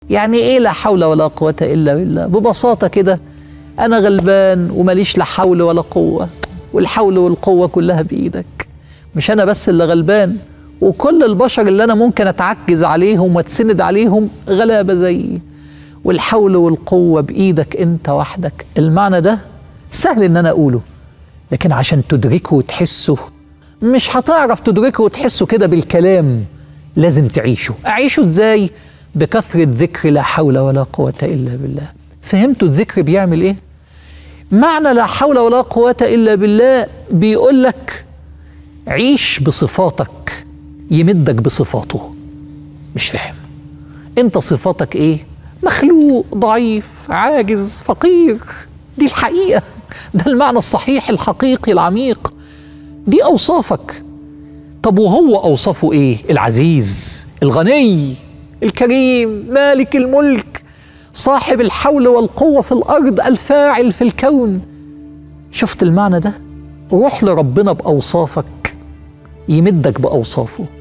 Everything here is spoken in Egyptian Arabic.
يعني ايه لا حول ولا قوة الا بالله ببساطة كده انا غلبان ومليش لا حول ولا قوة والحول والقوة كلها بايدك مش انا بس اللي غلبان وكل البشر اللي انا ممكن اتعجز عليهم واتسند عليهم غلابة زيي والحول والقوة بايدك انت وحدك المعنى ده سهل ان انا اقوله لكن عشان تدركه وتحسه مش هتعرف تدركه وتحسه كده بالكلام لازم تعيشه أعيشه إزاي؟ بكثرة ذكر لا حول ولا قوة إلا بالله فهمتوا الذكر بيعمل إيه؟ معنى لا حول ولا قوة إلا بالله بيقول لك عيش بصفاتك يمدك بصفاته مش فاهم انت صفاتك ايه مخلوق ضعيف عاجز فقير دي الحقيقة ده المعنى الصحيح الحقيقي العميق دي أوصافك طب وهو أوصافه إيه؟ العزيز الغني الكريم مالك الملك صاحب الحول والقوة في الأرض الفاعل في الكون شفت المعنى ده؟ روح لربنا بأوصافك يمدك بأوصافه